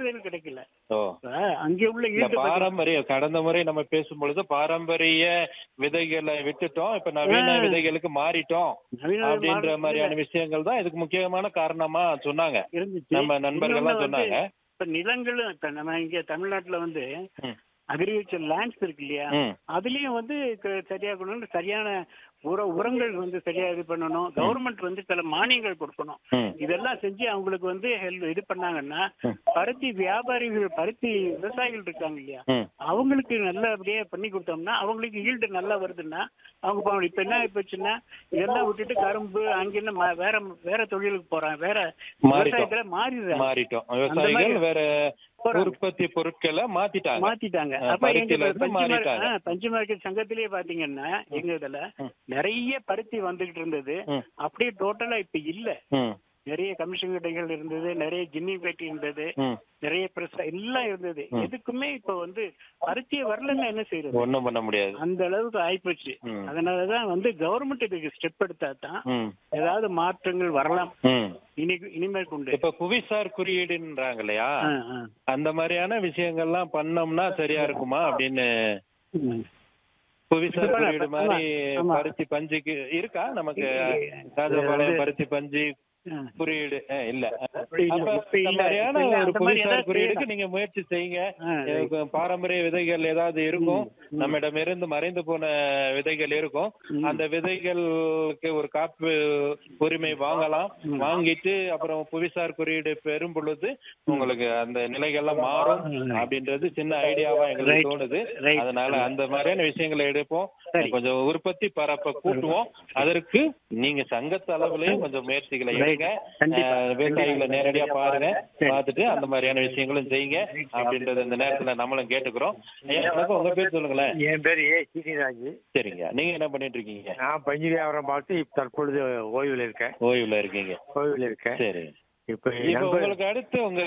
சான்றிதழ் கிடைக்கல ஓ இப்ப அங்கே உள்ள இந்த ஈடுபட்டு பாரம்பரிய கடந்த முறை நம்ம பேசும் பொழுது பாரம்பரிய விதைகளை விட்டுட்டோம் இப்ப நவீன ஆ. விதைகளுக்கு மாறிட்டோம் நவீன அப்படின்ற மாடல் மாதிரியான விஷயங்கள் தான் இதுக்கு முக்கியமான காரணமா சொன்னாங்க இருந்துச்சு நம்ம நண்பர்கள்லாம் இன்னொன்னு வந்து, சொன்னாங்க இப்ப நிலங்களும் இப்ப நம்ம இங்க தமிழ்நாட்டுல வந்து ம். அக்ரிகல்ச்சர் லேண்ட்ஸ் இருக்கு இல்லையா ம். அதுலயும் வந்து க- சரியா கொண்டு சரியான உர உரங்கள் வந்து சரியா இது பண்ணணும் கவர்மெண்ட் வந்து சில மானியங்கள் கொடுக்கணும் ம். இதெல்லாம் செஞ்சு அவங்களுக்கு வந்து ஹெல்ப் இது பண்ணாங்கன்னா ம். பருத்தி வியாபாரிகள் பருத்தி விவசாயிகள் இருக்காங்க இல்லையா ம். அவங்களுக்கு நல்லபடியா பண்ணி கொடுத்தோம்னா அவங்களுக்கு ஈல்டு நல்லா வருதுன்னா அவங்க போகணும் இப்ப என்ன ஆயிப்போச்சுன்னா இதெல்லாம் விட்டுட்டு கரும்பு அங்கிருந்து ம- வேற வேற தொழிலுக்கு போறான் வேற மாறிட்டோம். விவசாயத்துல மாறிடுறாங்க மாறிட்டோம் அந்த விவசாயிகள் மாதிரி வேற போறாங்க. உற்பத்தி பொருட்களை மாத்திட்டாங்க மாத்திட்டாங்க ஆ, அப்ப எங்க பருத்தியில இருந்து பஞ்சு மாறிட்டாங்க. மார்க்கெட் பஞ்சு மார்க்கெட் சங்கத்திலேயே பாத்தீங்கன்னா எங்க இதுல ம். நிறைய பருத்தி வந்துகிட்டு இருந்தது ம். அப்படியே டோட்டலா இப்ப இல்ல ம். நிறைய கமிஷன் கடைகள் இருந்தது நிறைய ஜின்னி பேட்டி இருந்தது ம். நிறைய பிரஸ் எல்லாம் இருந்தது ம். எதுக்குமே இப்ப வந்து பருத்தியை வரலன்னா என்ன செய்யறது ஒண்ணும் பண்ண முடியாது அந்த அளவுக்கு ஆயிப்போச்சு ம். அதனாலதான் வந்து கவர்மெண்ட் இதுக்கு ஸ்டெப் எடுத்தா தான் ம். ஏதாவது மாற்றங்கள் வரலாம் ம். இனி இனிமேல் கொண்டு இப்ப புவிசார் குறியீடுன்றாங்க இல்லையா ஆ, ஆ. அந்த மாதிரியான விஷயங்கள்லாம் பண்ணோம்னா சரியா இருக்குமா அப்படின்னு ம். புவிசார் இப்ப குறியீடு மாதிரி ஆமா. பருத்தி பஞ்சுக்கு இருக்கா நமக்கு இல்லையே. ராஜபாளையம் அது- பருத்தி பஞ்சு ஆ. குறியீடு ஆ, இல்ல அப்படி இல்ல, அப்ப இப்ப இந்த இல்ல. மாதிரியான இப்ப இல்ல. ஒரு அந்த மாதிரி புவிசார் ஏதாவது குறியீடுக்கு செய்யலாம். நீங்க முயற்சி செய்யுங்க ஆ, இப்ப பாரம்பரிய விதைகள் ஏதாவது இருக்கும் ம், ம். நம்மிடமிருந்து மறைந்து போன விதைகள் இருக்கும் ம். அந்த விதைகளுக்கு ஒரு காப்பு உரிமை வாங்கலாம் ம். வாங்கிட்டு அப்புறம் புவிசார் குறியீடு பெறும் பொழுது உங்களுக்கு அந்த நிலைகள்லாம் மாறும் ம். அப்படின்றது சின்ன ஐடியாவா எங்களுக்கு Right. தோணுது Right. அதனால அந்த மாதிரியான விஷயங்களை எடுப்போம் சரி. கொஞ்சம் உற்பத்தி பரப்ப கூட்டுவோம் அதற்கு நீங்க சங்கத்து அளவுலயும் கொஞ்சம் முயற்சிகளை Right. எடுங்க கண்டிப்பா. அஹ், விவசாயிகளை நேரடியா பாருங்க சரி. பார்த்துட்டு அந்த மாதிரியான விஷயங்களும் செய்யுங்க அப்படின்றத இந்த நேரத்துல நம்மளும் கேட்டுக்கிறோம் ஐயா வணக்கம் உங்க பேர் சொல்லுங்களேன் என் பேர் ஏ சீனிராஜ் சரிங்க நீங்க என்ன பண்ணிட்டு இருக்கீங்க நான் பஞ்சு வியாபாரம் பார்த்து இப்ப தற்பொழுது ஓய்வில் இருக்கேன் ஓய்வுல இருக்கீங்க ஓய்வில் இருக்கேன் சரி இப்ப இப்ப நண்பர் உங்களுக்கு அடுத்து உங்க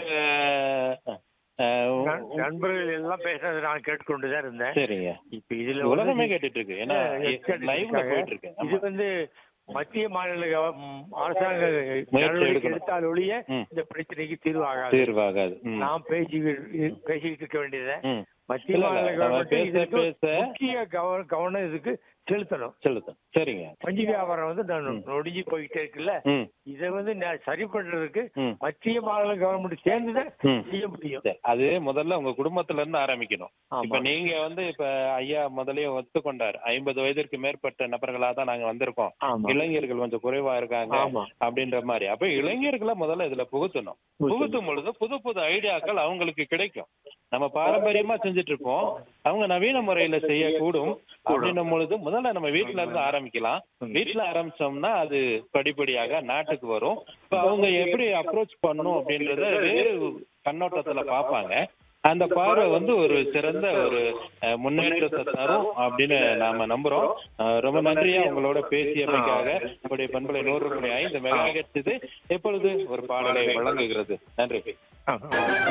அஹ், நண்- நண்பர்கள் எல்லாம் பேசுறது நான் கேட்டுக்கொண்டுதான் இருந்தேன் சரிங்க இப்ப இதுல உலகமே வந்து- கேட்டுட்டு இருக்கு ஏன்னா Yes, கேட்டுட்டு லைவ்ல இருக்காங்க. போயிட்டு இருக்கு இது ஆமா. வந்து மத்திய மாநில கவ- ம், அரசாங்க முயற்சி நடவடிக்கை எடுக்கணும். எடுத்தால் ஒழிய ம். இந்த பிரச்சனைக்கு தீர்வாகாது தீர்வாகாது ம். நாம் பேசிக்கிட்டு பேசிக்கிட்டு இருக்க வேண்டியது ம். மத்திய இல்ல, இல்ல, மாநில நம்ம கவர்மெண்ட் பேச இதுக்கு பேச முக்கிய கவ- கவனம் இதுக்கு செலுத்தணும் செலுத்தும் சரிங்க பஞ்சு வியாபாரம் வந்து நான் ம். நொடிஞ்சு போய்கிட்டே இருக்குல்ல ம் இதை வந்து நான் சரி பண்றதுக்கு ம். மத்திய மாநில கவர்மெண்ட் சேர்ந்துதான் ம். செய்ய முடியும் சரி, அது முதல்ல உங்க குடும்பத்துல இருந்து ஆரம்பிக்கணும் ஆமா. இப்ப நீங்க வந்து இப்ப ஐயா முதல்லயே ஒத்துக்கொண்டார் ஐம்பது வயதிற்கு மேற்பட்ட நபர்களா தான் நாங்க வந்திருக்கோம் ஆமா. இளைஞர்கள் கொஞ்சம் குறைவா இருக்காங்க ஆமா. அப்படின்ற மாதிரி அப்ப இளைஞர்களை முதல்ல இதுல புகுத்தணும் புகுத்தும் பொழுது புது புது ஐடியாக்கள் அவங்களுக்கு கிடைக்கும் நம்ம பாரம்பரியமா செஞ்சுட்டு இருப்போம் அவங்க நவீன முறையில செய்யக்கூடும் அப்படின்னும் பொழுது முதல்ல நம்ம வீட்டுல இருந்து ஆரம்பிக்கலாம் வீட்டுல ஆரம்பிச்சோம்னா அது படிப்படியாக நாட்டுக்கு வரும் இப்ப அவங்க எப்படி அப்ரோச் பண்ணும் அப்படின்றத வேறு கண்ணோட்டத்துல பார்ப்பாங்க அந்த பார்வை வந்து ஒரு சிறந்த ஒரு அஹ், முன்னேற்றத்தை தரும் அப்படின்னு நாம நம்புறோம் அஹ், ரொம்ப நன்றியா உங்களோட பேசியமைக்காக உங்களுடைய பண்பலை நூறு புள்ளி ஐந்து மெகா இது எப்பொழுது ஒரு பாடலை வழங்குகிறது நன்றி ஆமா.